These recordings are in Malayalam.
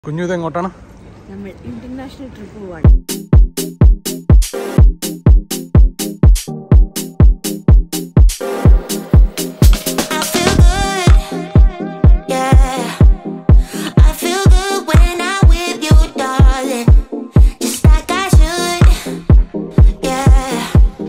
കുഞ്ഞു ഇത് എങ്ങോട്ടാണ് നമ്മൾ ഇന്റർനാഷണൽ ട്രിപ്പ് പോവാണ് I feel good, yeah. I feel good when I'm with you, darling. Just like I should, yeah.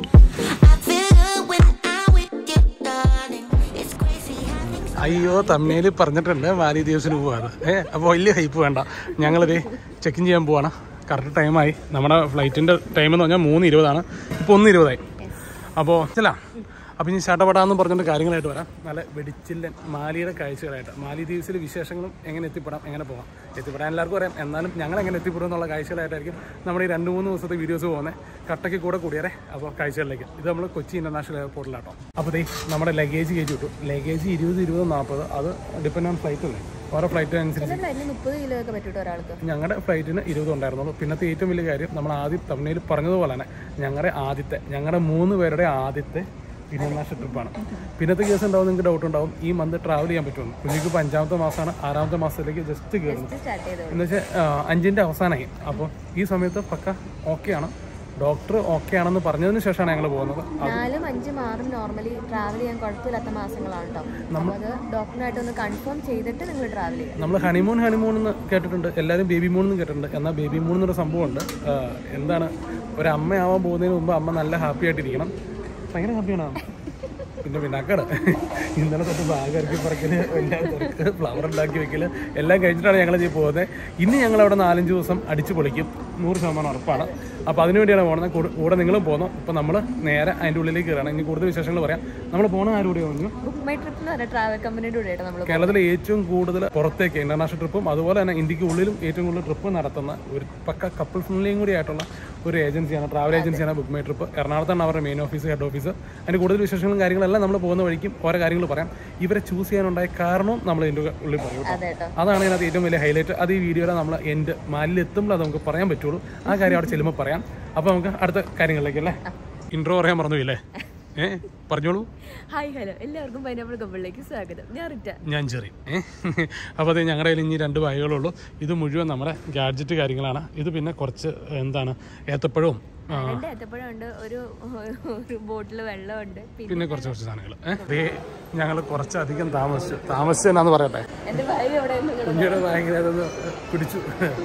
I feel good when I'm with you, darling. It's crazy having അയ്യോ തമ്മേല് പറഞ്ഞിട്ടുണ്ട് മാലിദ്വീപ്സിന് പോവാണ് ഏ അപ്പോൾ വലിയ ഹൈപ്പ് വേണ്ട ഞങ്ങളിത് ചെക്ക് ഇൻ ചെയ്യാൻ പോവാണ് കറക്റ്റ് ടൈമായി നമ്മുടെ ഫ്ലൈറ്റിൻ്റെ ടൈം എന്ന് പറഞ്ഞാൽ മൂന്ന് ഇരുപതാണ് ഇപ്പോൾ ഒന്ന് ഇരുപതായി അപ്പോൾ ചില അപ്പോൾ ഇനി ചട്ടപടാന്ന് പറഞ്ഞിട്ട് കാര്യങ്ങളായിട്ട് വരാം നല്ല വെടിച്ചില്ലൻ മാലിയുടെ കാഴ്ചകളായിട്ട് മാലി ദ്വീപ്സിലെ വിശേഷങ്ങളും എങ്ങനെ എത്തിപ്പെടാം എങ്ങനെ പോകാം എത്തിപ്പെടാൻ എല്ലാവർക്കും അറിയാം എന്നാലും ഞങ്ങൾ എങ്ങനെ എത്തിപ്പെടും എന്നുള്ള കാഴ്ചകളായിട്ടായിരിക്കും നമ്മുടെ ഈ രണ്ട് മൂന്ന് ദിവസത്തെ വീഡിയോസ് പോകുന്നത് കട്ടയ്ക്ക് കൂടെ കൂടിയാറേ അപ്പോൾ കാഴ്ചകളിലേക്ക് ഇത് നമ്മൾ കൊച്ചി ഇൻ്റർനാഷണൽ എയർപോർട്ടിലാട്ടോ അപ്പോൾ ദേ നമ്മുടെ ലഗേജ് കയറ്റി വിട്ടു ലഗേജ് ഇരുപത് ഇരുപത് നാൽപ്പത് അത് ഡിപ്പെൻഡ് ഓൺ ഫ്ലൈറ്റ് അല്ലേ ഓരോ ഫ്ലൈറ്റ് അനുസരിച്ച് ഫ്ലൈറ്റിൽ മുപ്പത് കിലോ ഒക്കെ പറ്റൂട്ടോ ഒരാൾക്ക് ഞങ്ങളുടെ ഫ്ലൈറ്റിന് ഇരുപത് ഉണ്ടായിരുന്നുള്ളൂ പിന്നത്തെ ഏറ്റവും വലിയ കാര്യം നമ്മൾ ആദ്യം തമിഴിൽ പറഞ്ഞതുപോലെ തന്നെ ഞങ്ങളുടെ ആദ്യത്തെ ഞങ്ങളുടെ മൂന്ന് പേരുടെ ആദ്യത്തെ ഇന്റർനാഷണൽ ട്രിപ്പാണ് പിന്നത്തെ കേസ് ഉണ്ടാവും നിങ്ങൾക്ക് ഡൗട്ട് ഉണ്ടാവും ഈ മന്ത് ട്രാവൽ ചെയ്യാൻ പറ്റുമെന്ന് കുഞ്ഞിക്ക് ഇപ്പോൾ അഞ്ചാമത്തെ മാസമാണ് ആറാമത്തെ മാസത്തിലേക്ക് ജസ്റ്റ് കയറുന്നത് സ്റ്റാർട്ട് ചെയ്തോളൂ എന്ന് വെച്ചാൽ അഞ്ചിൻ്റെ അവസാനമായി അപ്പോൾ ഈ സമയത്ത് പക്ക ഓക്കെയാണ് ഡോക്ടർ ഓക്കെ ആണെന്ന് പറഞ്ഞതിന് ശേഷമാണ് ഞങ്ങൾ പോകുന്നത് നാലും അഞ്ചും ആറും നോർമലി ട്രാവൽ ചെയ്യാൻ കുഴപ്പമില്ലാത്ത മാസങ്ങളാണ് കേട്ടോ അപ്പോൾ അത് ഡോക്ടറിനായിട്ട് ഒന്ന് കൺഫേം ചെയ്തിട്ട് നിങ്ങൾ ട്രാവൽ ചെയ്യും നമ്മൾ ഹണിമൂൺ ഹണിമൂൺ എന്ന് കേട്ടിട്ടുണ്ട് എല്ലാവരും ബേബി മൂൺ എന്ന് കേട്ടിട്ടുണ്ട് എന്നാൽ ബേബി മൂൺ എന്നൊരു സംഭവമുണ്ട് ആ, എന്താണ് ഒരു അമ്മയാവാൻ പോകുന്നതിന് മുമ്പ് അമ്മ നല്ല ഹാപ്പി ആയിട്ടിരിക്കണം ഭയങ്കര ഹാപ്പിയാണ് പിന്നെ പിന്നാക്കാണ് ഇന്നലെ തൊട്ട് ബാഗ് ഇറക്കി പറക്കല് എല്ലാം തിരക്ക് ഫ്ലവർ ഉണ്ടാക്കി വെക്കല് എല്ലാം കഴിഞ്ഞിട്ടാണ് ഞങ്ങൾ ചെയ്ത് പോകുന്നത് ഇനി ഞങ്ങൾ അവിടെ നാലഞ്ച് ദിവസം അടിച്ചു പൊളിക്കും നൂറ് ശതമാനം ഉറപ്പാണ് അപ്പോൾ അതിനു വേണ്ടിയാണ് പോകുന്നത് കൂടെ- കൂടെ നിങ്ങളും പോകുന്നു അപ്പോൾ നമ്മൾ നേരെ അതിൻ്റെ ഉള്ളിലേക്ക് കയറണം ഇനി കൂടുതൽ വിശേഷങ്ങൾ പറയാം നമ്മൾ പോകണ ആരുടെ പറഞ്ഞു ബുക്ക് മൈ ട്രിപ്പ് എന്ന് പറഞ്ഞ ട്രാവൽ കമ്പനിയുടെ കൂടെ ആയിട്ട് നമ്മൾ കേരളത്തിലെ ഏറ്റവും കൂടുതൽ പുറത്തേക്ക് ഇന്റർനാഷണൽ ട്രിപ്പും അതുപോലെ തന്നെ ഇന്ത്യക്ക് ഉള്ളിലും ഏറ്റവും കൂടുതൽ ട്രിപ്പ് നടത്തുന്ന ഒരു പക്ക കപ്പിൾ ഫ്രണ്ട്ലിയും കൂടി ആയിട്ടുള്ള ഒരു ഏജൻസിയാണ് ട്രാവൽ ഏജൻസിയാണ് ബുക്ക് മൈ ട്രിപ്പ് എറണാകുളത്താണ് അവരുടെ മെയിൻ ഓഫീസ് ഹെഡ് ഓഫീസ് അതിൻ്റെ കൂടുതൽ വിശേഷങ്ങളും കാര്യങ്ങളെല്ലാം നമ്മൾ പോകുന്ന വഴിക്കും ഓരോ കാര്യങ്ങൾ പറയാം ഇവരെ ചൂസ് ചെയ്യാനുണ്ടായ കാരണവും നമ്മൾ ഇതിൻ്റെ ഉള്ളിൽ പറയും കേട്ടോ. അതെ കേട്ടോ അതാണ് ഇതിനകത്ത് ഏറ്റവും വലിയ ഹൈലൈറ്റ് അത് ഈ വീഡിയോയിൽ നമ്മൾ എൻ്റെ മാലിൽ എത്തുമ്പോൾ അത് നമുക്ക് പറയാൻ പറ്റുള്ളൂ ആ കാര്യം അവിടെ ചെല്ലുമ്പോൾ പറയാം അപ്പോൾ നമുക്ക് അടുത്ത കാര്യങ്ങളിലേക്ക് അല്ലേ ഇൻട്രോ പറയാൻ മറന്നുപോയില്ലേ ഏ പറഞ്ഞോളൂ ഹായ് ഹലോ എല്ലാവർക്കും പൈനാപ്പിൾ കമ്പിളിലേക്ക് സ്വാഗതം ഞാൻ റിറ്റ ഞാൻ ചെറി അപ്പോൾ അത് ഞങ്ങളുടെ കയ്യിൽ ഇനി രണ്ട് ബാഗുകളുള്ളൂ ഇത് മുഴുവൻ നമ്മുടെ ഗാഡ്ജറ്റ് കാര്യങ്ങളാണ് ഇത് പിന്നെ കുറച്ച് എന്താണ് ഏത്തപ്പഴവും ആ, രണ്ട് ഏത്തപ്പഴം ഉണ്ട് ഒരു ഒരു ബോട്ടിൽ വെള്ളമുണ്ട് പിന്നെ പിന്നെ കുറച്ച് കുറച്ച് സാധനങ്ങൾ ഏഹ് ഞങ്ങൾ കുറച്ചധികം താമസിച്ചു താമസിച്ചെന്നാന്ന് പറയട്ടെ എൻ്റെ ഭാര്യ എവിടെ നിന്ന് കുഞ്ഞിയുടെ ഭയങ്കര അതൊന്ന് പിടിച്ചു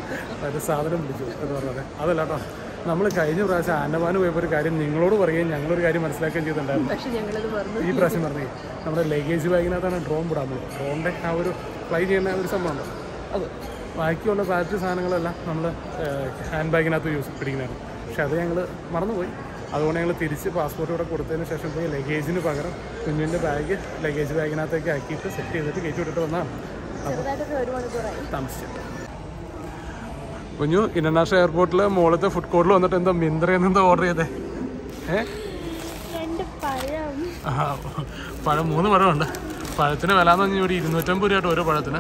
ഒരു സാധനം പിടിച്ചു എന്ന് പറഞ്ഞത് അതല്ല കേട്ടോ നമ്മൾ കഴിഞ്ഞ പ്രാവശ്യം ആൻഡമാന് പോയപ്പോൾ ഒരു കാര്യം നിങ്ങളോട് പറയുകയും ഞങ്ങളൊരു കാര്യം മനസ്സിലാക്കുകയും ചെയ്തിട്ടുണ്ടായിരുന്നു പക്ഷെ ഞങ്ങളത് പറഞ്ഞു ഈ പ്രാവശ്യം പറഞ്ഞേ നമ്മുടെ ലഗേജ് ബാഗിനകത്താണ് ഡ്രോൺ വിടാൻ പോകുന്നത് ഡ്രോണിൻ്റെ ആ ഒരു ഫ്ലൈ ചെയ്യുന്ന ഒരു സംഭവമുണ്ട് അത് ബാക്കിയുള്ള ബാറ്ററി സാധനങ്ങളെല്ലാം നമ്മൾ ഹാൻഡ് ബാഗിനകത്ത് യൂസ് പിടിക്കുന്നതാണ് പക്ഷെ അത് ഞങ്ങൾ മറന്നുപോയി അതുകൊണ്ട് ഞങ്ങൾ തിരിച്ച് പാസ്പോർട്ട് ഇവിടെ കൊടുത്തതിന് ശേഷം പോയി ലഗേജിന് പകരം കുഞ്ഞിൻ്റെ ബാഗ് ലഗേജ് ബാഗിനകത്തേക്ക് ആക്കിയിട്ട് സെറ്റ് ചെയ്തിട്ട് കയറ്റി വിട്ടിട്ട് വന്നതാണ് ചെറുതായിട്ടൊക്കെ ഒരു മണിക്കൂറായി താമസിച്ചിട്ട് കുഞ്ഞു ഇന്റർനാഷണൽ എയർപോർട്ടിൽ മുകളിലത്തെ ഫുഡ് കോർട്ടിൽ വന്നിട്ട് എന്താ മിന്ത്രയെന്ന് എന്താ ഓർഡർ ചെയ്തേ ഏ രണ്ട് പഴം ആ, പഴം മൂന്ന് പഴമുണ്ട് പഴത്തിന് വില എന്ന് പറഞ്ഞാൽ ഒരു ഇരുന്നൂറ്റമ്പത് രൂപ ഓരോ പഴത്തിന്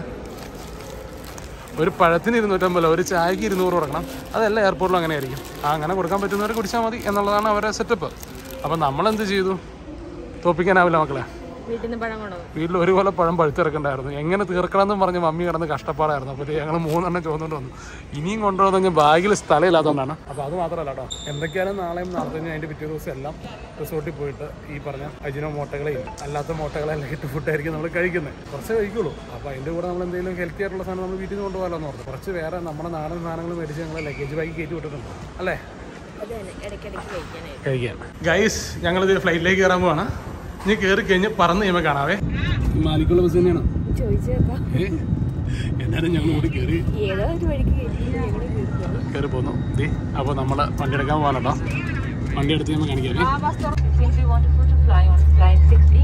ഒരു പഴത്തിന് ഇരുന്നൂറ്റമ്പത് ഒരു ചായക്ക് ഇരുന്നൂറ് കൊടുക്കണം അതെല്ലാം എയർപോർട്ടിലും അങ്ങനെ ആയിരിക്കും ആ അങ്ങനെ കൊടുക്കാൻ പറ്റുന്നവരെ കുടിച്ചാൽ മതി എന്നുള്ളതാണ് അവരുടെ സെറ്റപ്പ് അപ്പം നമ്മളെന്ത് ചെയ്തു തോപ്പിക്കാനാവില്ല മക്കളെ വീട്ടിൽ നിന്ന് പഴം കൊണ്ടു വീട്ടിൽ ഒരു കൊല്ലം പഴം പഴുത്തിറക്കണ്ടായിരുന്നു എങ്ങനെ തീർക്കണമെന്നും പറഞ്ഞ് മമ്മി കിടന്ന് കഷ്ടപ്പാടായിരുന്നു അപ്പോൾ ഞങ്ങൾ മൂന്നെണ്ണം ചോദിച്ചുകൊണ്ട് വന്നു ഇനിയും കൊണ്ടുവന്നു കഴിഞ്ഞാൽ ബാഗിൽ സ്ഥലമില്ലാത്തതുകൊണ്ടാണ് അപ്പോൾ അത് മാത്രമല്ല കേട്ടോ എന്തൊക്കെയാലും നാളെയും നാളത്തെ അതിൻ്റെ പിറ്റേ ദിവസം എല്ലാം റിസോർട്ടിൽ പോയിട്ട് ഈ പറഞ്ഞ അജിനോ മോട്ടകളെയും അല്ലാത്ത മോട്ടകളെല്ലാം ഇട്ട് ഫുഡായിരിക്കും നമ്മൾ കഴിക്കുന്നത് കുറച്ച് കഴിക്കുള്ളൂ അപ്പോൾ അതിൻ്റെ കൂടെ നമ്മൾ എന്തെങ്കിലും ഹെൽത്തി ആയിട്ടുള്ള സാധനം നമ്മൾ വീട്ടിൽ നിന്ന് കൊണ്ടുപോകാമല്ലോ എന്ന് ഓർത്ത് കുറച്ച് വേറെ നമ്മുടെ നാടൻ സാധനങ്ങൾ മേടിച്ച് ഞങ്ങൾ ലഗേജ് ബാഗ് കയറ്റി വിട്ടിട്ടുണ്ട് അല്ലേ അതെ ഇടയ്ക്കിടയ്ക്ക് കഴിക്കാനായിട്ട് കഴിക്കാൻ ഗൈസ് ഞങ്ങളിത് ഫ്ലൈറ്റിലേക്ക് കയറാൻ പോവാണ് ഇനി കയറി കഴിഞ്ഞ് പറന്ന് കഴിയുമ്പോൾ കാണാവേ മാലിക്കുള്ള ബസ് തന്നെയാണ് ചോദിച്ചു നോക്കാം ഏ? എന്നാലും ഞങ്ങൾ കൂടി കയറി ഏതോ ഒരു വഴിക്ക് കയറ്റി ഞങ്ങൾ കയറി കയറി പോന്നു ദേ അപ്പോൾ നമ്മൾ വണ്ടി എടുക്കാൻ പോകാൻ കേട്ടോ വണ്ടി എടുത്ത് നമ്മൾ കാണിക്കാം Since we wanted to fly on flight 60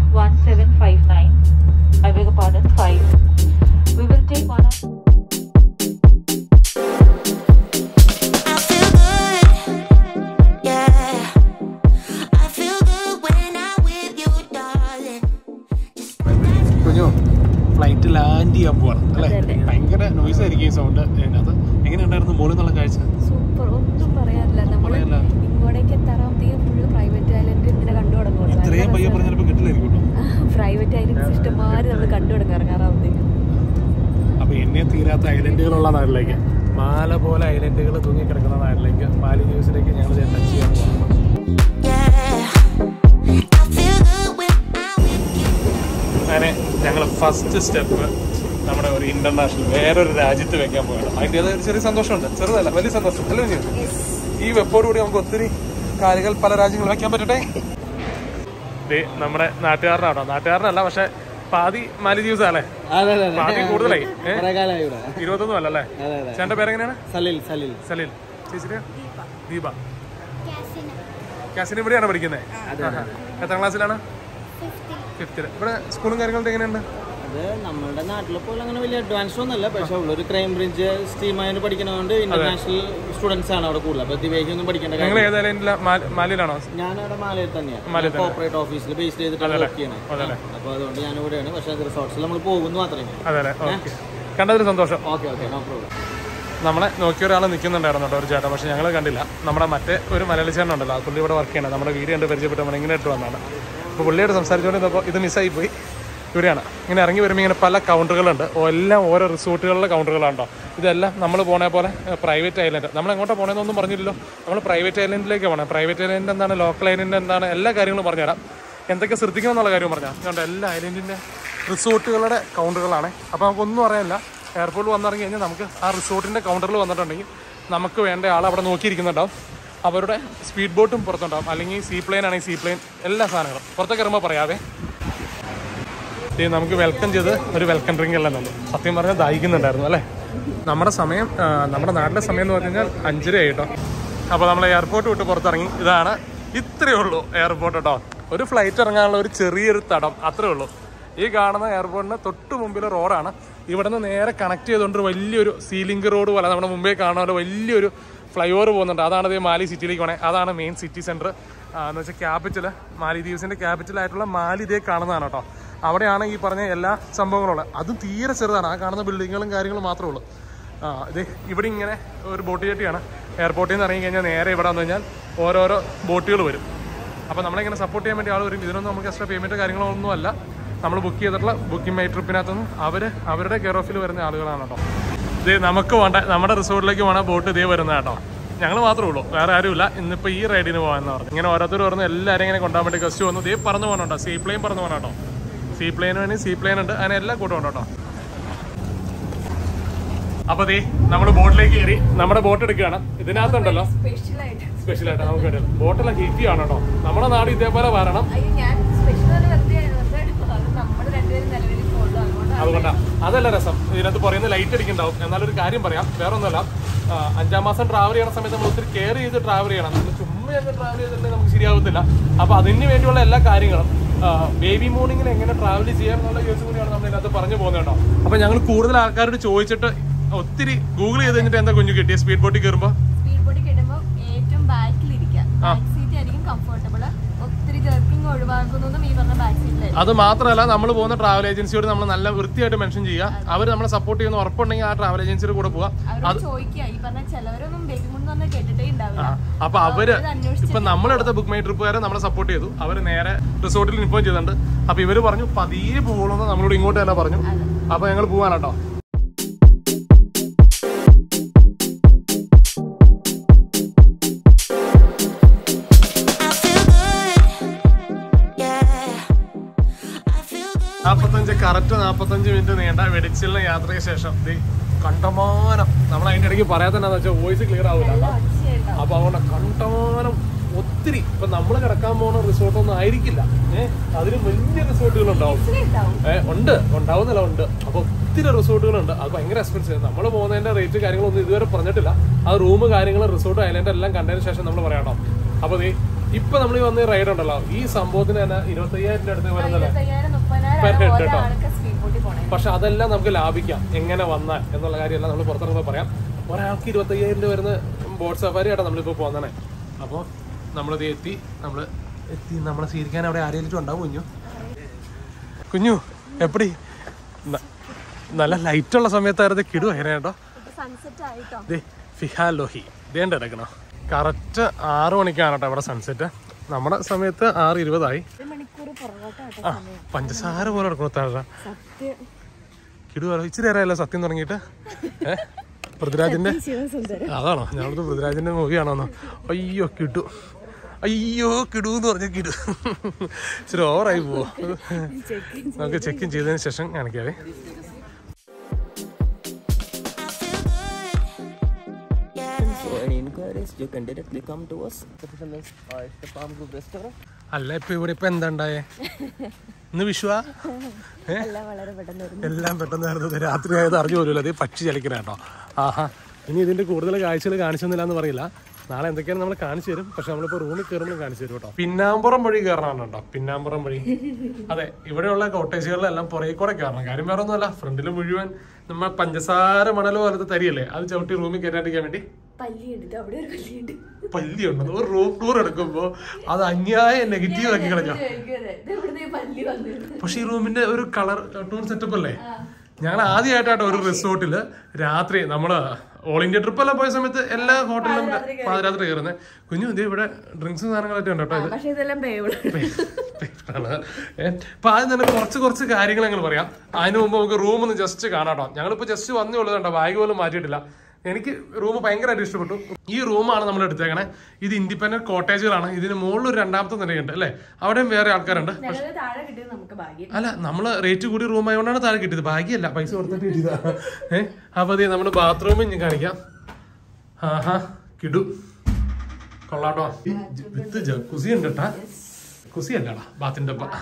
1759, I beg your pardon, 5. We will take one of I feel good, yeah. I feel good when I'm with you, darling. കുഞ്ഞു ഫ്ലൈറ്റ് ലാൻഡ് ചെയ്യാൻ പോവാണ് അല്ലേ അതെ, അതെ. ഭയങ്കര നോയ്സ് ആയിരിക്കും ഈ സൗണ്ട് അതിനകത്ത് എങ്ങനെ ഉണ്ടായിരുന്നു മുകളിൽ നിന്നുള്ള കാഴ്ച സൂപ്പർ ഒന്നും പറയാനില്ല നമ്മൾ പറയാനില്ല. ഇങ്ങോട്ടേക്ക് എത്താറാമത്തേക്കും ഫുള്ള് പ്രൈവറ്റ് ഐലൻഡ് ഇങ്ങനെ കണ്ടു ഇത്രയും പയ്യെ തുടങ്ങും പറഞ്ഞാൽ ചിലപ്പോൾ കിട്ടില്ലായിരിക്കും കേട്ടോ പ്രൈവറ്റ് ഐലൻഡ്സ് ഇഷ്ടംമാതിരി നമ്മൾ കണ്ടു തുടങ്ങും ഇറങ്ങാറാമത്തേക്കും അപ്പോൾ എന്നെ തീരാത്ത ഐലൻഡുകളുള്ള നാട്ടിലേക്ക് മാല പോലെ ഐലൻഡുകൾ തൂങ്ങി കിടക്കുന്ന നാട്ടിലേക്ക് മാലിദ്വീപ്സിലേക്ക് ഞങ്ങൾ ടച്ച് ചെയ്യാൻ പോകുന്നത് Yeah. I feel good when I'm with you. അങ്ങനെ ഞങ്ങൾ ഫസ്റ്റ് സ്റ്റെപ്പ് നമ്മുടെ ഒരു ഇന്റർനാഷണൽ വേറൊരു രാജ്യത്ത് വെക്കാൻ പോകണം അതിൻ്റെ ഒരു ചെറിയ സന്തോഷമുണ്ട് ചെറുതല്ല വലിയ സന്തോഷം അല്ലേ കുഞ്ഞു? ഈ വെപ്പോടുകൂടി നമുക്ക് ഒത്തിരി കാര്യങ്ങൾ പല രാജ്യങ്ങൾ വെക്കാൻ പറ്റട്ടെ ദേ നമ്മുടെ നാട്ടുകാരനാണോ നാട്ടുകാരനല്ല പക്ഷെ പാതി മാലിദ്വീപ്സ് അല്ലേ അതെ അതെ അതെ പാതി കൂടുതലായി ഏ? കുറെ കാലമായി ഇവിടെ ഇരുപത്തൊന്നും അല്ലല്ലേ അതെ അതെ ചേട്ടൻ്റെ പേരെങ്ങനെയാണ് സലിൽ സലിൽ സലീൽ ചേച്ചിയുടെ ദീപ കാസിന് ഇവിടെയാണ് പഠിക്കുന്നത് എത്രാം ക്ലാസ്സിലാണ് ഫിഫ്തിൽ ഇവിടെ സ്കൂളും കാര്യങ്ങളൊക്കെ എങ്ങനെയുണ്ട് അത് നമ്മളുടെ നാട്ടിലെ പോലെ അങ്ങനെ വലിയ അഡ്വാൻസ് ഒന്നുമല്ല പക്ഷെ ഉള്ളൊരു ക്രൈം ബ്രിഡ്ജ് സ്ട്രീമായിട്ട് പഠിക്കുന്നതുകൊണ്ട് ഇന്റർനാഷണൽ സ്റ്റുഡൻസ് ആണ് അവിടെ കൂടുതൽ അപ്പൊ ദിവേക്കൊന്നും പഠിക്കേണ്ട നിങ്ങൾ കാര്യം ഏതായാലും മാലിയിലാണോ ഞാൻ അവിടെ മാലയിൽ തന്നെയാണ് മാലയിൽ തന്നെ. കോർപ്പറേറ്റ് ഓഫീസിൽ ബേസ് ചെയ്തിട്ടാണ് വർക്ക് ചെയ്യണത് അതല്ലേ അപ്പൊ അതുകൊണ്ട് ഞാൻ ഇവിടെയാണ് പക്ഷെ റിസോർട്ട്സിൽ നമ്മൾ പോകുന്നു മാത്രമേ അതെ അല്ലേ ഓക്കെ കണ്ടതിൽ സന്തോഷം ഓക്കെ ഓക്കെ നോ പ്രോബ്ലം നമ്മളെ നോക്കിയ ഒരാൾ നിൽക്കുന്നുണ്ടായിരുന്നു കേട്ടോ ഒരു ചേട്ടൻ പക്ഷെ ഞങ്ങൾ കണ്ടില്ല നമ്മുടെ മറ്റേ ഒരു മലയാളി ചേട്ടൻ ഉണ്ടല്ലോ ആ പുള്ളി ഇവിടെ വർക്ക് ചെയ്യണം നമ്മുടെ വീഡിയോ കണ്ട് പരിചയപ്പെട്ട് നമ്മൾ ഇങ്ങനെ ഇട്ട് വന്നതാണ് അപ്പോൾ പുള്ളിയോട് സംസാരിച്ചുകൊണ്ടിരുന്നപ്പോൾ ഇത് മിസ്സായി പോയി ഇവിടെയാണ് ഇങ്ങനെ ഇറങ്ങി വരുമ്പോൾ ഇങ്ങനെ പല കൗണ്ടറുകളുണ്ട് ഓ, എല്ലാം ഓരോ റിസോർട്ടുകളിലെ കൗണ്ടറുകളാണോ ഇതെല്ലാം നമ്മൾ പോണ പോലെ പ്രൈവറ്റ് ഐലൻഡ് നമ്മൾ എങ്ങോട്ടാണ് പോണേന്നൊന്നും പറഞ്ഞില്ലല്ലോ നമ്മൾ പ്രൈവറ്റ് ഐലൻഡിലേക്ക് പോകണം പ്രൈവറ്റ് ഐലൻഡ് എന്താണ് ലോക്കൽ ഐലൻഡ് എന്താണ് എല്ലാ കാര്യങ്ങളും പറഞ്ഞുതരാം എന്തൊക്കെ ശ്രദ്ധിക്കണം എന്നുള്ള കാര്യം പറഞ്ഞാൽ അതുകൊണ്ട് എല്ലാ ഐലൻഡിൻ്റെ റിസോർട്ടുകളുടെ കൗണ്ടറുകളാണ് അപ്പോൾ നമുക്കൊന്നും അറിയാനില്ല എയർപോർട്ടിൽ വന്നിറങ്ങി കഴിഞ്ഞാൽ നമുക്ക് ആ റിസോർട്ടിൻ്റെ കൗണ്ടറിൽ വന്നിട്ടുണ്ടെങ്കിൽ നമുക്ക് വേണ്ട ആൾ അവിടെ നോക്കിയിരിക്കുന്നുണ്ടാവും അവരുടെ സ്പീഡ് ബോട്ടും പുറത്തുണ്ടാവും അല്ലെങ്കിൽ സീ പ്ലെയിൻ ആണെങ്കിൽ സീ പ്ലെയിൻ എല്ലാ സാധനങ്ങളും പുറത്തേക്ക് ഇറങ്ങുമ്പോൾ പറയാവേ ദേ നമുക്ക് വെൽക്കം ചെയ്ത് ഒരു വെൽക്കം ഡ്രിങ്ക് എല്ലാം തന്നു സത്യം പറഞ്ഞാൽ ദാഹിക്കുന്നുണ്ടായിരുന്നു അല്ലേ നമ്മുടെ സമയം ആ, നമ്മുടെ നാട്ടിലെ സമയം എന്ന് പറഞ്ഞു കഴിഞ്ഞാൽ അഞ്ചര ആയിട്ടോ അപ്പോൾ നമ്മൾ എയർപോർട്ട് വിട്ട് പുറത്തിറങ്ങി ഇതാണ് ഇത്രയേ ഉള്ളൂ എയർപോർട്ട് കേട്ടോ ഒരു ഫ്ലൈറ്റ് ഇറങ്ങാനുള്ള ഒരു ചെറിയൊരു തടം അത്രേ ഉള്ളൂ ഈ കാണുന്ന എയർപോർട്ടിന് തൊട്ട് മുമ്പിലെ റോഡാണ് ഇവിടെ നിന്ന് നേരെ കണക്ട് ചെയ്തുകൊണ്ട് ഒരു വലിയൊരു സീലിംഗ് റോഡ് പോലെ നമ്മുടെ മുമ്പേ കാണുന്ന പോലെ വലിയൊരു ഫ്ലൈ ഓവർ പോകുന്നുണ്ട് അതാണ് ഇത് മാലി സിറ്റിയിലേക്ക് പോണേ അതാണ് മെയിൻ സിറ്റി സെൻറ്റർ എന്ന് വെച്ചാൽ ക്യാപിറ്റൽ മാലിദ്വീപ്സിൻ്റെ ക്യാപിറ്റലായിട്ടുള്ള മാലി ഇതേ കാണുന്നതാണ് കേട്ടോ അവിടെയാണ് ഈ പറഞ്ഞ എല്ലാ സംഭവങ്ങളും ഉള്ളത് അതും തീരെ ചെറുതാണ് ആ കാണുന്ന ബിൽഡിങ്ങുകളും കാര്യങ്ങളും മാത്രമേ ഉള്ളൂ ആ ഇത് ഇവിടെ ഇങ്ങനെ ഒരു ബോട്ട് ജെട്ടിയാണ് എയർപോർട്ടിൽ നിന്ന് ഇറങ്ങി കഴിഞ്ഞാൽ നേരെ ഇവിടെ വന്നു കഴിഞ്ഞാൽ ഓരോരോ ബോട്ടുകൾ വരും അപ്പോൾ നമ്മളിങ്ങനെ സപ്പോർട്ട് ചെയ്യാൻ വേണ്ടി ആൾ വരും ഇതിനൊന്നും നമുക്ക് എക്സ്ട്രാ പേയ്മെൻറ്റ് കാര്യങ്ങളൊന്നും അല്ല നമ്മൾ ബുക്ക് ചെയ്തിട്ടുള്ള ബുക്കിംഗ് മൈ ട്രിപ്പിനകത്തൊന്നും അവർ അവരുടെ കെയർ ഓഫിൽ വരുന്ന ആളുകളാണ് കേട്ടോ ഇത് നമുക്ക് വേണ്ട നമ്മുടെ റിസോർട്ടിലേക്ക് വേണ ബോട്ട് ഇതേ വരുന്നത് കേട്ടോ ഞങ്ങൾ മാത്രമേ ഉള്ളൂ വേറെ ആരുമില്ല ഇന്നിപ്പോൾ ഈ റൈഡിന് പോകാമെന്ന് പറഞ്ഞു ഇങ്ങനെ ഓരോരുത്തർ പറഞ്ഞു എല്ലാവരും ഇങ്ങനെ കൊണ്ടുപോകാൻ വേണ്ടി ഗസ്റ്റ് വന്നു ഇതേ പറഞ്ഞു പോകണോ സീ പ്ലെയിൻ പറഞ്ഞു പോകണം കേട്ടോ സീ പ്ലെയിൻ വേണേൽ സീ പ്ലെയിൻ ഉണ്ട് അങ്ങനെ എല്ലാം കൂട്ടം ഉണ്ട് കേട്ടോ അപ്പൊ ദേ നമ്മൾ ബോട്ടിലേക്ക് കയറി നമ്മുടെ ബോട്ട് എടുക്കുകയാണ് ഇതിനകത്തുണ്ടല്ലോ സ്പെഷ്യലായിട്ട് സ്പെഷ്യൽ ആയിട്ട് നമുക്ക് വേണ്ടി ബോട്ടെല്ലാം ഹീറ്റിയാണ് കേട്ടോ നമ്മുടെ നാട് ഇതേപോലെ വരണം അയ്യോ ഞാൻ സ്പെഷ്യൽ വെറുതെ വെറുതെ അത് നമ്മൾ രണ്ടുപേരും നിലവിൽ പോകുള്ളൂ അതുകൊണ്ട് അതുകൊണ്ടാ അതല്ല രസം ഇതിനകത്ത് പറയുന്ന ലൈറ്റ് അടിക്കുന്നുണ്ടാവും എന്നാലൊരു കാര്യം പറയാം വേറെ ഒന്നുമല്ല ആ, അഞ്ചാം മാസം ട്രാവൽ ചെയ്യണ സമയത്ത് നമ്മൾ ഒത്തിരി കെയർ ചെയ്ത് ട്രാവൽ ചെയ്യണം നമ്മൾ ചുമ്മാ അങ്ങ് ട്രാവൽ ചെയ്തിട്ടുണ്ടെങ്കിൽ നമുക്ക് ശരിയാവത്തില്ല അപ്പൊ അതിന് വേണ്ടിയുള്ള എല്ലാ കാര്യങ്ങളും ബേബി മോർണിംഗിൽ എങ്ങനെ ട്രാവൽ ചെയ്യാം എന്നുള്ള കേസ് കൂടിയാണ് നമ്മൾ ഇതിനകത്ത് പറഞ്ഞു പോകുന്നത് കേട്ടോ അപ്പൊ ഞങ്ങൾ കൂടുതൽ ആൾക്കാരോട് ചോദിച്ചിട്ട് ഒത്തിരി ഗൂഗിൾ ചെയ്ത് കഴിഞ്ഞിട്ട് എന്താ കുഞ്ഞു കിട്ടിയ സ്പീഡ് ബോട്ടിൽ കയറുമ്പോൾ സ്പീഡ് ബോട്ടിൽ കിട്ടുമ്പോൾ ഏറ്റവും ബാക്കിലിരിക്കുക ബാക്ക് സീറ്റ് ആയിരിക്കും കംഫർട്ടബിൾ ഒത്തിരി ജെർക്കിംഗ് ഒഴിവാക്കുന്നതും ഈ പറഞ്ഞ ബാക്ക് സീറ്റിലായിരിക്കും അത് മാത്രമല്ല നമ്മൾ പോകുന്ന ട്രാവൽ ഏജൻസിയോട് നമ്മൾ നല്ല വൃത്തിയായിട്ട് മെൻഷൻ ചെയ്യുക അവർ നമ്മളെ സപ്പോർട്ട് ചെയ്യുന്ന ഉറപ്പുണ്ടെങ്കിൽ ആ ട്രാവൽ ഏജൻസിയുടെ കൂടെ പോവാം അവരോട് ചോദിക്കുക ഈ പറഞ്ഞ ചിലവരൊന്നും ബേബി മുണ്ട് തന്നെ കേട്ടിട്ടേ ഉണ്ടാവില്ല അപ്പൊ അവര് അവരത് അന്വേഷിച്ച് ഇപ്പൊ നമ്മളെടുത്ത ബുക്ക് മൈ ട്രിപ്പുകാരെ നമ്മളെ സപ്പോർട്ട് ചെയ്തു അവര് നേരെ റിസോർട്ടിൽ ഇൻഫോം ചെയ്തിട്ടുണ്ട് അപ്പൊ ഇവര് പറഞ്ഞു പതിയെ പോകുള്ളൂ നമ്മളോട് ഇങ്ങോട്ട് തന്നെ പറഞ്ഞു അപ്പൊ ഞങ്ങൾ പോവാനാട്ടോ I feel good. Yeah. I feel good. നാപ്പത്തഞ്ച് കറക്റ്റ് നാപ്പത്തഞ്ച് മിനിറ്റ് നീണ്ട വെടിച്ചിലിന് യാത്രയ്ക്ക് ശേഷം ദേ കണ്ടമാനം നമ്മൾ അതിന്റെ ഇടയ്ക്ക് പറയാത്തന്നെ വെച്ചാൽ വോയിസ് ക്ലിയർ ആവില്ല അപ്പൊ അതുകൊണ്ട് കണ്ടമാനം ഒത്തിരി ഇപ്പൊ നമ്മൾ കിടക്കാൻ പോകുന്ന റിസോർട്ടൊന്നും ആയിരിക്കില്ല ഏഹ് അതിന് വലിയ റിസോർട്ടുകൾ ഉണ്ടാവും ഏ, ഉണ്ട് ഉണ്ടാവുന്നില്ല ഉണ്ട് അപ്പൊ ഒത്തിരി റിസോർട്ടുകളുണ്ട് അത് ഭയങ്കര എക്സ്പെൻസീവ് നമ്മൾ പോകുന്നതിന്റെ റേറ്റ് കാര്യങ്ങളൊന്നും ഇതുവരെ പറഞ്ഞിട്ടില്ല ആ റൂം കാര്യങ്ങൾ റിസോർട്ട് ഐലൻഡ് എല്ലാം കണ്ടതിന് ശേഷം നമ്മൾ പറയാട്ടോ അപ്പൊ ദേ ഇപ്പൊ നമ്മൾ ഈ വന്ന റൈഡ് ഉണ്ടല്ലോ ഈ സംഭവത്തിന് തന്നെ ഇരുപത്തി അയ്യായിരത്തിന്റെ അടുത്ത് വരുന്നല്ലേ ഇരുപത്തയ്യായിരം Per head മുപ്പതിനായിരം കേട്ടോ. ഒരാൾക്ക് സ്പീഡ് ബോട്ടിൽ പോണേ പക്ഷെ അതെല്ലാം നമുക്ക് ലാഭിക്കാം എങ്ങനെ വന്നാൽ എന്നുള്ള കാര്യമെല്ലാം നമ്മൾ പുറത്തിറങ്ങുമ്പോൾ പറയാം ഒരാൾക്ക് ഇരുപത്തയ്യായിരം രൂപ വരുന്ന ബോട്ട് സഫാരി ആയിട്ടാണ് നമ്മളിപ്പോൾ പോകുന്നതേ അപ്പോൾ നമ്മളിത് എത്തി നമ്മൾ എത്തി നമ്മളെ സ്വീകരിക്കാൻ അവിടെ ആരെങ്കിലും ഉണ്ടാവും കുഞ്ഞു കുഞ്ഞു എപ്പടി ന- നല്ല ലൈറ്റുള്ള സമയത്തായിരുന്നു കിടു എങ്ങനെ കേട്ടോ സൺസെറ്റ് ആയിട്ടോ ദേ ഫിഹാൻ ലോഹി ഇതേണ്ട എടുക്കണോ കറക്റ്റ് ആറ് മണിക്കാണ് കേട്ടോ ഇവിടെ സൺസെറ്റ് നമ്മുടെ സമയത്ത് ആറ് ഇരുപതായി ഒരു മണിക്കൂർ പുറകോട്ടാട്ടോ ആ പഞ്ചസാര പോലെ എടുക്കണോ താഴെ സത്യം കിടു പറ- ഇച്ചിരി നേരമല്ല സത്യം തുടങ്ങിയിട്ട് ഏ പൃഥ്വിരാജിന്റെ അതാണോ ഞങ്ങളത് പൃഥ്വിരാജിന്റെ മൂവിയാണോന്നോ അയ്യോ കിടു അയ്യോ കിടു എന്ന് പറഞ്ഞ കിടു ഇച്ചിരി ഓവറായി പോവോ നമുക്ക് ചെക്ക് ചെയ്തതിന് ശേഷം കാണിക്കാവേ For any inquiries, you can directly come to us. The Palace or the Palm Group Restaurant. അല്ല ഇപ്പൊ ഇവിടെ ഇപ്പൊ എന്താ ഉണ്ടായേ ഇന്ന് വിഷുവാ ഏ? എല്ലാം പെട്ടെന്ന് നടന്നത് രാത്രി ആയത് അറിഞ്ഞു പോലുമല്ലോ അത് പക്ഷി ചലിക്കണ കേട്ടോ ആഹാ ഇനി ഇതിന്റെ കൂടുതൽ കാഴ്ചകൾ കാണിച്ചൊന്നുമില്ല എന്ന് പറയില്ല നാളെ എന്തൊക്കെയാണ് നമ്മൾ കാണിച്ചു തരും പക്ഷെ നമ്മളിപ്പോ റൂമിൽ കയറുമ്പോൾ കാണിച്ചു തരും കേട്ടോ പിന്നാമ്പുറം വഴി കയറണം കേട്ടോ പിന്നാമ്പുറം വഴി അതെ ഇവിടെയുള്ള കോട്ടേജുകളിലെല്ലാം പുറകെ കൂടെ കയറണം കാര്യം വേറെ ഒന്നുമല്ല ഫ്രണ്ടിൽ മുഴുവൻ നമ്മ പഞ്ചസാര മണൽ പോലത്തെ തരിയല്ലേ അത് ചവിട്ടി റൂമിൽ കയറ്റാണ്ടിരിക്കാൻ വേണ്ടി പല്ലിയുണ്ട് അവിടെ ഒരു പല്ലിയുണ്ട് പല്ലിയുണ്ട് ഒരു റൂം ടൂർ എടുക്കുമ്പോ അത് അന്യായ നെഗറ്റീവ് ആക്കി കളഞ്ഞോ ഇവിടുന്ന് പല്ലി വന്നിരുന്നു പക്ഷെ ഈ റൂമിന്റെ ഒരു കളർ ടൂൺ സെറ്റപ്പ് അല്ലേ ഞങ്ങൾ ആദ്യമായിട്ടാട്ടോ ഒരു റിസോർട്ടില് രാത്രി നമ്മള് ഓൾ ഇന്ത്യ ട്രിപ്പ് എല്ലാം പോയ സമയത്ത് എല്ലാ ഹോട്ടലിലും പാതിരാത്രി കയറുന്നത് കുഞ്ഞു ഇതേ ഇവിടെ ഡ്രിങ്ക്സ് സാധനങ്ങളൊക്കെ ഉണ്ട് കേട്ടോ ഇത് പക്ഷെ ഇതെല്ലാം പേവള് ആണ്. ഏ, അപ്പൊ ആദ്യം തന്നെ കുറച്ച് കുറച്ച് കാര്യങ്ങൾ ഞങ്ങൾ പറയാം അതിന് മുമ്പ് നമുക്ക് റൂം ഒന്ന് ജസ്റ്റ് കാണാട്ടോ ഞങ്ങളിപ്പോ ജസ്റ്റ് വന്നേ ഉള്ളത് കണ്ടോ ബാഗ് പോലും മാറ്റിയിട്ടില്ല എനിക്ക് റൂം ഭയങ്കരമായിട്ട് ഇഷ്ടപ്പെട്ടു ഈ റൂമാണ് നമ്മൾ എടുത്തേക്കണേ ഇത് ഇൻഡിപെൻഡന്റ് കോട്ടേജുകളാണ് ഇതിന് മുകളിൽ ഒരു രണ്ടാമത്തെ നിലയുണ്ട് അല്ലേ അവിടെയും വേറെ ആൾക്കാരുണ്ട് ഞങ്ങള് താഴെ കിട്ടിയത് നമുക്ക് ഭാഗ്യം അല്ല നമ്മള് റേറ്റ് കൂടി റൂം ആയതുകൊണ്ടാണ് താഴെ കിട്ടിയത് ഭാഗ്യമല്ല പൈസ കൊടുത്തിട്ട് കിട്ടിയതാ ഏഹ് അപ്പൊ അതെ നമ്മുടെ ബാത്റൂമിൽ ഞാൻ കാണിക്കാം ആഹാ കിടു കൊള്ളാട്ടോ ഈ വിത്ത് ജക്കുസി ഉണ്ട് കേട്ടാ കുസി അല്ലടാ ബാത്തിന്റെ ഒപ്പം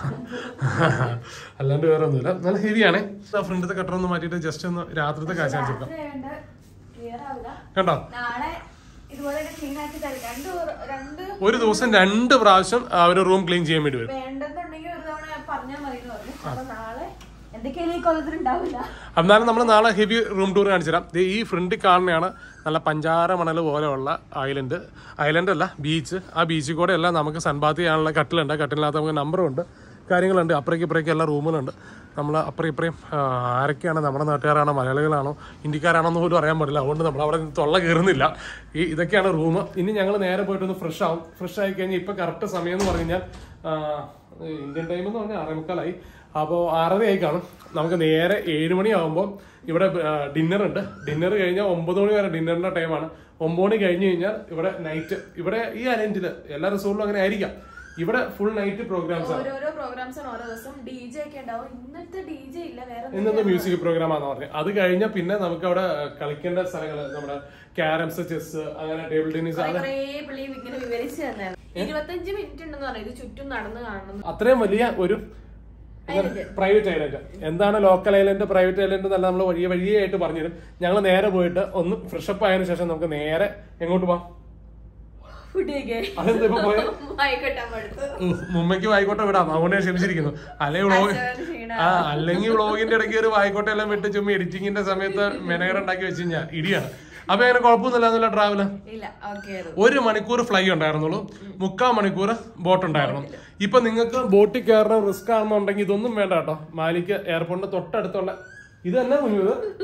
അല്ലാണ്ട് വേറെ ഒന്നുമില്ല നല്ല ഹെവിയാണേ ഫ്രണ്ടത്തെ കട്ടർ ഒന്ന് മാറ്റിയിട്ട് ജസ്റ്റ് ഒന്ന് രാത്രിത്തെ കാഴ്ച കാണിച്ചെടുക്കാം ക്ലിയർ ആവില്ല കണ്ടോ നാളെ ഇതുപോലെ ക്ലീൻ ആക്കി തരും രണ്ട് ഒരു- രണ്ട് ഒരു ദിവസം രണ്ട് പ്രാവശ്യം ആ ഒരു റൂം ക്ലീൻ ചെയ്യാൻ വേണ്ടി വരും വേണ്ടെന്നുണ്ടെങ്കിൽ ഒരു തവണ പറഞ്ഞാൽ മതി എന്ന് പറഞ്ഞു അപ്പൊ നാളെ എന്തൊക്കെയാലും ഈ കൊല്ലത്തിൽ ഉണ്ടാവില്ല എന്നാലും നമ്മൾ നാളെ ഹെവി റൂം ടൂർ കാണിച്ചു തരാം ദേ ഈ ഫ്രണ്ടിൽ കാണുന്നതാണ് നല്ല പഞ്ചാര മണൽ പോലെയുള്ള ഐലൻഡ് ഐലൻഡ് അല്ല ബീച്ച് ആ ബീച്ചിൽ കൂടെ എല്ലാം നമുക്ക് സൺബാത്ത് ചെയ്യാനുള്ള കട്ടിലുണ്ട് കട്ടിലിനകത്ത് നമുക്ക് നമ്പറും ഉണ്ട് കാര്യങ്ങളുണ്ട് അപ്പുറേക്ക് ഇപ്പുറേക്ക് എല്ലാ റൂമുകളുണ്ട് നമ്മൾ അപ്പുറം ഇപ്പുറയും ആ, ആരൊക്കെയാണ് നമ്മുടെ നാട്ടുകാരാണോ മലയാളികളാണോ ഇന്ത്യക്കാരാണോ എന്ന് പോലും അറിയാൻ പാടില്ല അതുകൊണ്ട് നമ്മൾ അവിടെ നിന്ന് തൊള്ള കയറുന്നില്ല ഈ ഇതൊക്കെയാണ് റൂം ഇനി ഞങ്ങൾ നേരെ പോയിട്ടൊന്ന് ഫ്രഷ് ആവും ഫ്രഷ് ആയി കഴിഞ്ഞാൽ ഇപ്പം കറക്റ്റ് സമയം എന്ന് പറഞ്ഞു കഴിഞ്ഞാൽ ആ, ഇന്ത്യൻ ടൈം എന്ന് പറഞ്ഞാൽ ആറേ മുക്കാലായി അപ്പോൾ ആറര ആയി കാണും നമുക്ക് നേരെ ഏഴ് മണിയാകുമ്പോൾ ഇവിടെ ഡിന്നർ ഉണ്ട് ഡിന്നർ കഴിഞ്ഞാൽ ഒമ്പത് മണി വരെ ഡിന്നറിന്റെ ടൈമാണ് ഒമ്പത് മണി കഴിഞ്ഞ് കഴിഞ്ഞാൽ ഇവിടെ നൈറ്റ് ഇവിടെ ഈ അലൻറ്റില് എല്ലാ റിസോർട്ടിലും അങ്ങനെ ആയിരിക്കാം ഇവിടെ ഫുൾ നൈറ്റ് പ്രോഗ്രാംസ് ആണ് ഓരോരോ പ്രോഗ്രാംസ് ആണ് ഓരോ ദിവസം ഡി ജെ ഒക്കെ ഉണ്ടാവും ഇന്നത്തെ ഡി ജെ ഇല്ല വേറെ ഇന്നത്തെ മ്യൂസിക് പ്രോഗ്രാം ആണെന്ന് പറഞ്ഞത് അത് കഴിഞ്ഞാൽ പിന്നെ നമുക്ക് അവിടെ കളിക്കേണ്ട സ്ഥലങ്ങൾ നമ്മുടെ ക്യാരംസ് ചെസ് അങ്ങനെ ടേബിൾ ടെന്നീസ് അങ്ങനെ കുറേ പുള്ളി ഇങ്ങനെ വിവരിച്ചു തന്നെ ഇരുപത്തഞ്ച് മിനിറ്റ് ഉണ്ടെന്ന് പറഞ്ഞു ഇത് ചുറ്റും നടന്ന് കാണണം അത്രയും വലിയ ഒരു പ്രൈവറ്റ് ഐലൻഡ് എന്താണ് ലോക്കൽ ഐലൻഡ് പ്രൈവറ്റ് ഐലൻഡ് എന്നല്ല നമ്മൾ വഴിയെ വഴിയായിട്ട് പറഞ്ഞുതരും ഞങ്ങൾ നേരെ പോയിട്ട് ഒന്ന് ഫ്രഷപ്പ് ആയതിനു ശേഷം നമുക്ക് നേരെ എങ്ങോട്ട് പോവാം ഫുഡിയൊക്കെ അതെന്താ ഇപ്പൊ പോയെ? വായിക്കട്ടാൻ പടുത്തു ഉം, മുംബൈക്ക് വായിക്കോട്ടെ വിടാം അതുകൊണ്ട് ഞാൻ ക്ഷമിച്ചിരിക്കുന്നു അല്ലെങ്കിൽ വ്ളോഗ് ആ അല്ലെങ്കിൽ വ്ളോഗിന്റെ ഇടയ്ക്ക് ഒരു വായിക്കോട്ടെ എല്ലാം വിട്ട് ചുമ്മാ എഡിറ്റിങ്ങിന്റെ സമയത്ത് മെനകർ ഉണ്ടാക്കി വെച്ച് കഴിഞ്ഞാൽ ഇടിയാണ് അപ്പൊ അങ്ങനെ കുഴപ്പമൊന്നുമില്ല ട്രാവല് ഇല്ല ഓക്കെ ഒരു മണിക്കൂർ ഫ്ലൈ ഉണ്ടായിരുന്നുള്ളൂ മുക്കാൽ മണിക്കൂർ ബോട്ട് ഉണ്ടായിരുന്നു ഇപ്പൊ നിങ്ങൾക്ക് ബോട്ടിൽ കയറണം റിസ്ക് ആണെന്നുണ്ടെങ്കിൽ ഇതൊന്നും വേണ്ട കേട്ടോ മാലിക്ക് എയർപോർട്ടിന്റെ തൊട്ടടുത്തുള്ള ഇത് തന്നെ കുഞ്ഞു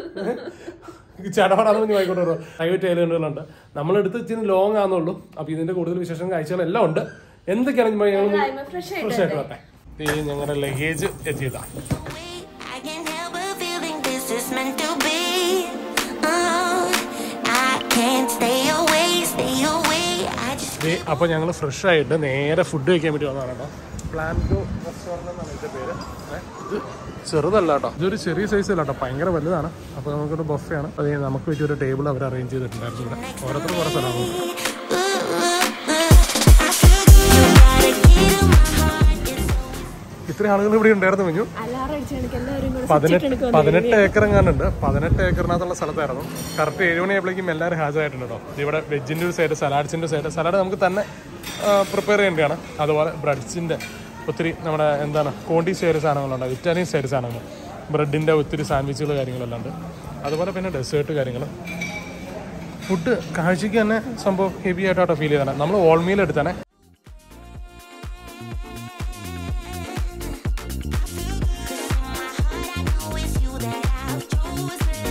ഇത് ചടപടാന്ന് കുഞ്ഞു ആയിക്കോട്ടെ പ്രൈവറ്റ് ഐലൻഡുകളുണ്ട് നമ്മളെടുത്ത് ഇച്ചിരി ലോങ് ആണെന്നുള്ളൂ അപ്പൊ ഇതിന്റെ കൂടുതൽ വിശേഷം കാഴ്ചകളെല്ലാം ഉണ്ട് എന്തൊക്കെയാണെങ്കിലും ഞങ്ങൾ ഫ്രഷ് ഫ്രഷ് ആയിട്ട് വരട്ടെ ഈ ഞങ്ങളുടെ ലഗേജ് എത്തിയതാ I can't help but feeling this is meant to be. Oh, I can't stay away, stay away. I just ദേ, അപ്പൊ ഞങ്ങൾ ഫ്രഷ് ആയിട്ട് നേരെ ഫുഡ് കഴിക്കാൻ വേണ്ടി വന്നതാണ് കേട്ടോ പ്ലാൻറ്റോ റെസ്റ്റോറൻറ്റ് എന്നാണ് ഇതിന്റെ പേര് ഏ, ഇത് ചെറുതല്ല കേട്ടോ ഇതൊരു ചെറിയ സൈസ് അല്ല കേട്ടോ ഭയങ്കര വലുതാണ് അപ്പോൾ നമുക്കൊരു ബൊഫയാണ് അത് നമുക്ക് പറ്റിയ ഒരു ടേബിൾ അവർ അറേഞ്ച് ചെയ്തിട്ടുണ്ടായിരുന്നു ഇവിടെ ഓരോരുത്തർ കുറേ സ്ഥലമാണ് ooh, ooh, ooh. I feel good. You got a key to my heart. It's so ഇത്രയും ആളുകൾ ഇവിടെ ഉണ്ടായിരുന്നു കുഞ്ഞു അലാറം അടിച്ച് എനിക്ക് എല്ലാവരും കൂടെ പതിനെട്ട് പതിനെട്ട് ഏക്കർ എങ്ങാനുണ്ട് പതിനെട്ട് ഏക്കറിനകത്തുള്ള സ്ഥലത്തായിരുന്നു കറക്റ്റ് ഏഴ് മണിയായപ്പോഴേക്കും എല്ലാവരും ഹാജരായിട്ടുണ്ട് കേട്ടോ ഇവിടെ വെജിൻ്റെ ഒരു സൈഡ് സലാഡ്സിൻ്റെ സൈഡ് സലാഡ് നമുക്ക് തന്നെ പ്രിപ്പയർ ചെയ്യേണ്ടതാണ് അതുപോലെ ബ്രെഡ്സിൻ്റെ ഒത്തിരി നമ്മുടെ എന്താണ് കോണ്ടി സൈഡ് സാധനങ്ങളുണ്ട് ഇറ്റാലിയൻ സൈഡ് സാധനങ്ങൾ ബ്രെഡിൻ്റെ ഒത്തിരി സാൻഡ്വിച്ചുകൾ കാര്യങ്ങളെല്ലാം ഉണ്ട് അതുപോലെ പിന്നെ ഡെസേർട്ട് കാര്യങ്ങൾ ഫുഡ് കാഴ്ചയ്ക്ക് തന്നെ സംഭവം ഹെവി ആയിട്ടാട്ടോ ഫീൽ ചെയ്താണ് നമ്മൾ ഓൾ മീൽ എടുത്താണേ it's you that I've chosen.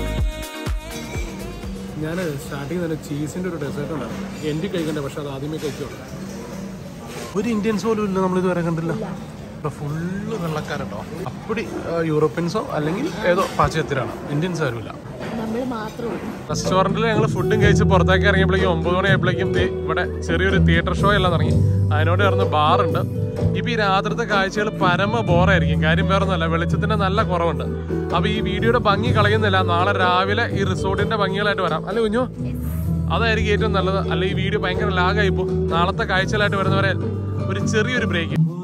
ഞാൻ സ്റ്റാർട്ടിങ് തന്നെ ചീസിൻ്റെ ഒരു ഡെസേർട്ട് ഉണ്ടായിരുന്നു എനിക്ക് കഴിക്കണ്ടേ പക്ഷെ അത് ആദ്യമേ കഴിക്കുള്ളൂ ഒരു ഇന്ത്യൻസ് പോലും ഇല്ല നമ്മളിത് വരെ കണ്ടില്ല ഇവിടെ ഫുള്ള് വെള്ളക്കാരട്ടോ അപ്പടി ആ, യൂറോപ്യൻസോ അല്ലെങ്കിൽ ഏതോ പാശ്ചാത്യരാണ് ഇന്ത്യൻസ് ആരുമില്ല നമ്മൾ മാത്രമേ ഉള്ളൂ റെസ്റ്റോറൻറ്റിൽ ഞങ്ങൾ ഫുഡും കഴിച്ച് പുറത്തേക്ക് ഇറങ്ങിയപ്പോഴേക്കും ഒമ്പത് മണിയായപ്പോഴേക്കും ദേ ഇവിടെ ചെറിയൊരു തിയേറ്റർ ഷോ എല്ലാം തുടങ്ങി അതിനോട് ചേർന്ന് ബാറുണ്ട് ഇപ്പൊ ഈ രാത്രിത്തെ കാഴ്ചകൾ പരമ ബോറായിരിക്കും കാര്യം വേറെ ഒന്നല്ല വെളിച്ചത്തിന്റെ നല്ല കുറവുണ്ട് അപ്പൊ ഈ വീഡിയോയുടെ ഭംഗി കളയുന്നില്ല നാളെ രാവിലെ ഈ റിസോർട്ടിന്റെ ഭംഗികളായിട്ട് വരാം അല്ലെ കുഞ്ഞു അതായിരിക്കും ഏറ്റവും നല്ലത് അല്ലെ ഈ വീഡിയോ ഭയങ്കര ലാഗായിപ്പോ നാളത്തെ കാഴ്ചകളായിട്ട് വരുന്നവരെ ഒരു ചെറിയൊരു ബ്രേക്ക്